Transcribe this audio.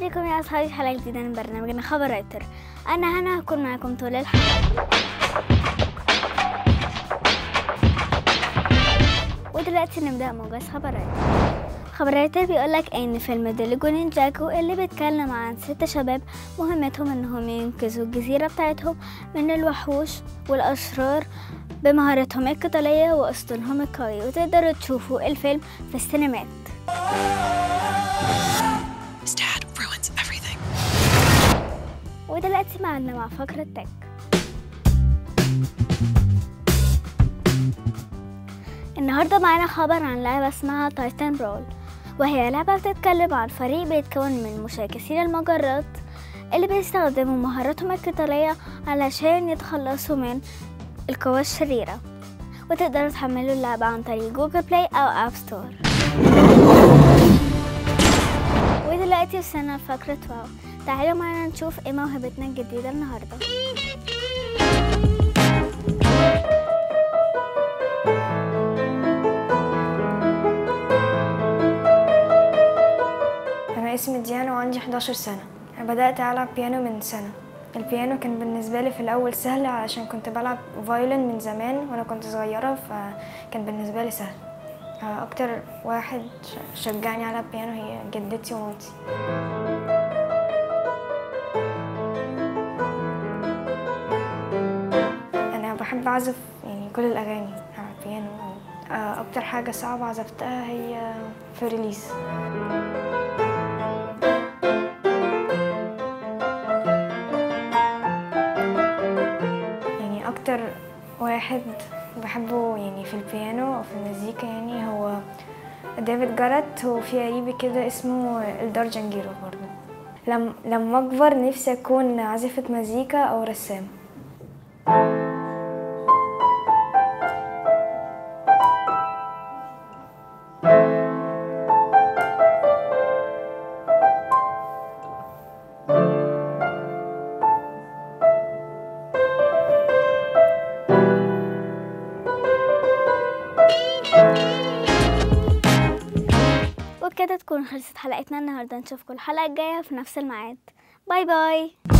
بكم يا أصحابي في حلقة جديدة من برنامجنا خبر رايتر أنا هنا هكون معاكم طول الحلقة ودلوقتي نبدأ موجز خبر رايتر خبر رايتر بيقولك إن فيلم ديليجونين جاكو اللي بيتكلم عن ست شباب مهمتهم إنهم ينقذوا الجزيرة بتاعتهم من الوحوش والأشرار بمهاراتهم القتالية وأسطولهم القوي وتقدروا تشوفوا الفيلم في السينمات His dad ruins everything. ودلوقتي معنا مع فقرة تك النهاردة معانا خبر عن لعبة اسمها تايتان برول وهي لعبة بتتكلم عن فريق بيتكون من مشاكسين المجرات اللي بيستخدموا مهاراتهم القتالية علشان يتخلصوا من القوى الشريرة وتقدروا تحملوا اللعبة عن طريق جوجل بلاي أو أب ستور ودلوقتي وصلنا لفقرة واو تعالوا معانا نشوف ايه موهبتنا الجديدة النهاردة أنا اسمي ديانا وعندي 11 سنة أنا بدأت ألعب بيانو من سنة البيانو كان بالنسبة لي في الأول سهل علشان كنت بلعب فايولين من زمان وأنا كنت صغيرة فكان بالنسبة لي سهل آه، أكتر واحد ش- شجعني على البيانو هي جدتي ومامتي أنا بحب أعزف يعني كل الأغاني على البيانو آه، أكتر حاجة صعبة عزفتها هي فريليس يعني اكتر واحد بحبه يعني في البيانو او في المزيكا يعني هو ديفيد جارت وفي قريبي كده اسمه الدار جانجيرو برضه لم لما اكبر نفسي اكون عازفة مزيكا او رسام وبكده تكون خلصت حلقتنا النهاردة نشوفكم الحلقة الجاية في نفس الميعاد باي باي